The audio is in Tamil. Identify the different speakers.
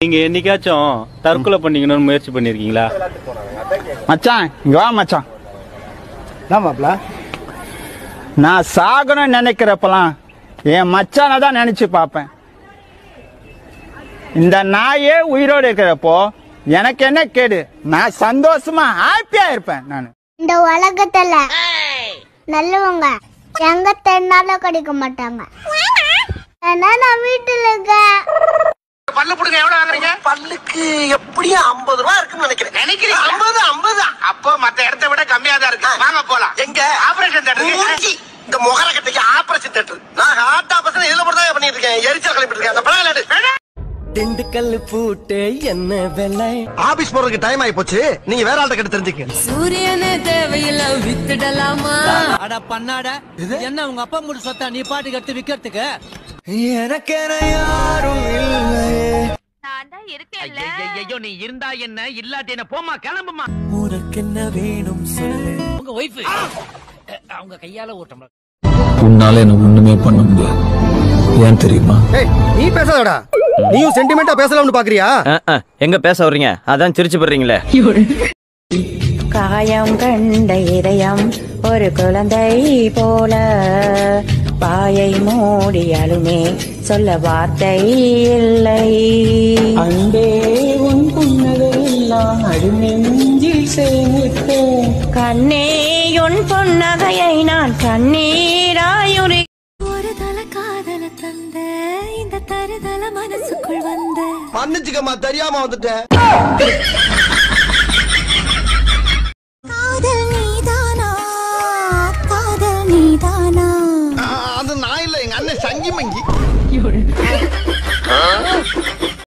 Speaker 1: நீங்க என்னைக்காச்சும் தற்கொலை பண்ணிக்கணும்னு முயற்சி பண்ணிருக்கீங்களா
Speaker 2: மச்சான் இங்க வா மச்சான்
Speaker 3: என்ன மாப்ள
Speaker 2: நான் சாகணும்னு நினைக்கிறப்பலாம் என் மச்சானை தான் நினைச்சு பார்ப்பேன் இந்த நாயே உயிரோடு இருக்கிறப்போ எனக்கு என்ன கேடு நான் சந்தோஷமா ஹாப்பியா இருப்பேன் நான்
Speaker 4: இந்த உலகத்துல நல்லவங்க எங்க தென்னாலும் கிடைக்க மாட்டாங்க ஏன்னா நான் வீட்டுல இருக்கேன்
Speaker 5: பல்லு புடுங்க எவ்வளவு வாங்குறீங்க பல்லுக்கு எப்படியும் ஐம்பது ரூபா இருக்குன்னு நினைக்கிறேன் நினைக்கிறீங்க ஐம்பது ஐம்பது அப்போ மத்த இடத்தை விட கம்மியா தான் இருக்கு வாங்க போலாம் எங்க ஆபரேஷன் தேட்டர் இந்த முகர கட்டைக்கு ஆபரேஷன் தேட்டர் நான் ஹார்ட் ஆபரேஷன் இதுல மட்டும் தான் பண்ணிட்டு இருக்கேன் எரிச்சல் கிளப்பிட்டு இருக்கேன் அந்த படம் விளையாடு
Speaker 6: திண்டுக்கல் பூட்டு என்ன வெள்ளை
Speaker 5: ஆபீஸ் போறதுக்கு டைம் ஆயி போச்சு நீங்க வேற ஆள்கிட்ட கிட்ட தெரிஞ்சுக்க
Speaker 7: சூரியனே தேவையில்ல வித்துடலாமா
Speaker 6: அட பண்ணாட என்ன உங்க அப்பா மூடு சொத்தா நீ பாட்டுக்கு எடுத்து விக்கிறதுக்கு எனக்கென யாரும் இல்லையே
Speaker 7: நான் தான் இருக்கேன்ல
Speaker 8: ஐயோ நீ இருந்தா என்ன இல்லாட்டி என்ன போமா கிளம்புமா
Speaker 6: உனக்கு என்ன வேணும் சொல்லு உங்க ஒய்ஃப் அவங்க கையால ஓட்டம்
Speaker 9: உன்னால என்ன ஒண்ணுமே பண்ண முடியாது ஏன் தெரியுமா
Speaker 3: ஏய் நீ பேசாதடா நீயும் சென்டிமெண்டா பேசலாம்னு பாக்குறியா
Speaker 8: எங்க பேச வர்றீங்க அதான் சிரிச்சு போடுறீங்களே
Speaker 7: காயம் கண்ட இதயம் ஒரு குழந்தை போல பாயை மூடி அழுமே சொல்ல வார்த்தை இல்லை அன்பே உன் புன்னகையெல்லாம் அடிநெஞ்சில் சேமித்தேன் கண்ணே உன் புன்னகையை நான் கண்ணீராயுரி ஒரு தல காதல தந்த இந்த தருதல மனசுக்குள் வந்த
Speaker 5: மன்னிச்சுக்கம்மா தெரியாம வந்துட்டேன்
Speaker 4: காதல் நீதானா காதல் நீதானா
Speaker 5: அது நான் இல்ல எங்க அண்ணன் சங்கி மங்கி